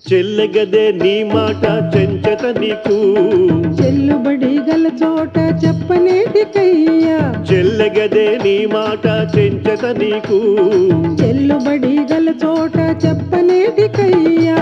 చెల్లగదే నీ మాట చెంచత నీకు చెల్లుబడి గల చోట చెప్పనేటికయ్యా చెల్లగదే నీ మాట చెంచత నీకు చెల్లుబడి గల చోట చెప్పనేటికయ్యా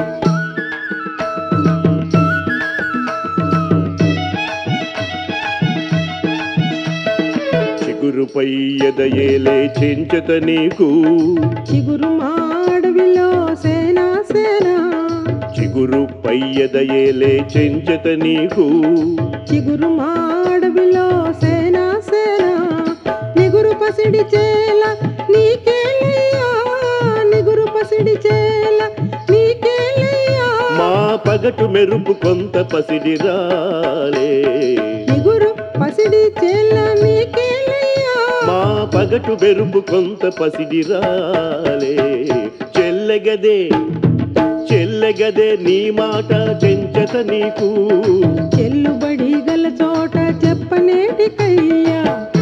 చిగురుపై ఎదయేలే చెంచత నీకు చిగురు మాడవిలో సేనా సేనా చిగురుపై ఎదయేలే చెంచత నీకు చిగురు మాడవిలో సేనా సేనా నిగురు పసిడి చేల నీకేలయ్యా నిగురు పసిడి చేల నీకేలయ్యా మా పగటు మెరుపు కొంత పసిడి రాలే నిగురు పసిడి చేల నీకేలయ్యా మా పగటు మెరుపు కొంత పసిడి రాలే చెల్లగదే చెల్లగదే నీ మాట చెంచత నీకు చెల్లుబడి గల చోట చెప్పనేటికయ్యా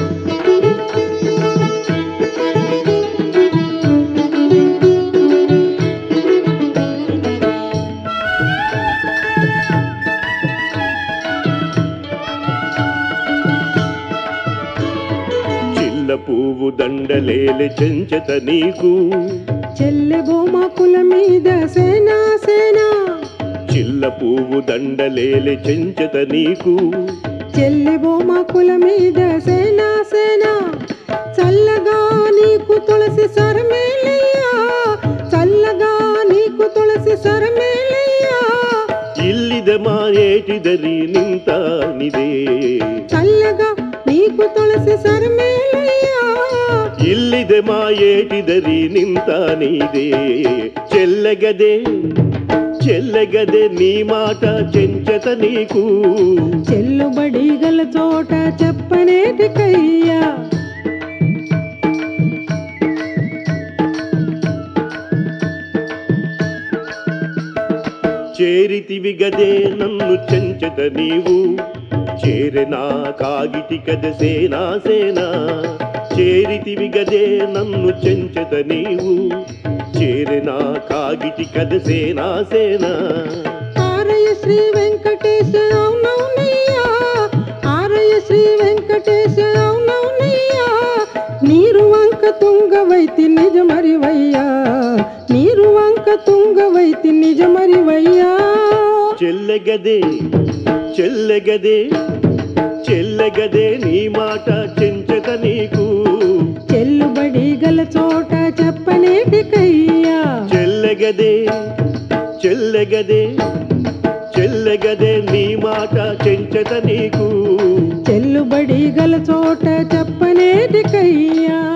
చిల్ల పువ్వు దండలేలే చెంచత నీకు చెల్లె గోమాకుల మీద సేనా సేనా చిల్ల పువ్వు దండలేలే చెంచత నీకు చెల్లె బొమ్మకుల మీద సేనా సేనా చల్లగా నీకు తులసి సరమేలయ్యా చల్లగా నీకు తులసి సరమేలయ్యా ఇల్లిద మా ఏటిదరి నింత నిదే చల్లగా నీకు తులసి సరమేలయ్యా ఇల్లిద మా ఏటిదరి నింత నీదే చెల్లగదే చెల్లగదే నీ మాట చెంచత నీకు చెల్లుబడి గల చోట చెప్పనేటికయ్యా చేరితివి గదే నన్ను చెంచత నీవు చేరెనా కాగిటి కద సేనా సేనా చేరితివి గదే నన్ను చెంచత నీవు చేరెనా కాగిటి కద సేనా సేనా ఆరయ శ్రీ వెంకటేశ అవునవునయ్యా ఆరయ శ్రీ వెంకటేశ అవునవునయ్యా నీరు వంక తుంగవైతి నిజమరివయ్యా నీరు వంక తుంగవైతి నిజమరివయ్యా చెల్లెగదే చెల్లెగదే చెల్లెగదే నీ మాట చెంచత నీకు చెల్లుబడి గల చోట చెప్పనేటికయ్యా చెల్లెగదే చెల్లెగదే చెల్లెగదే నీ మాట చెంచత నీకు చెల్లుబడి గల చోట చెప్పనేటికయ్యా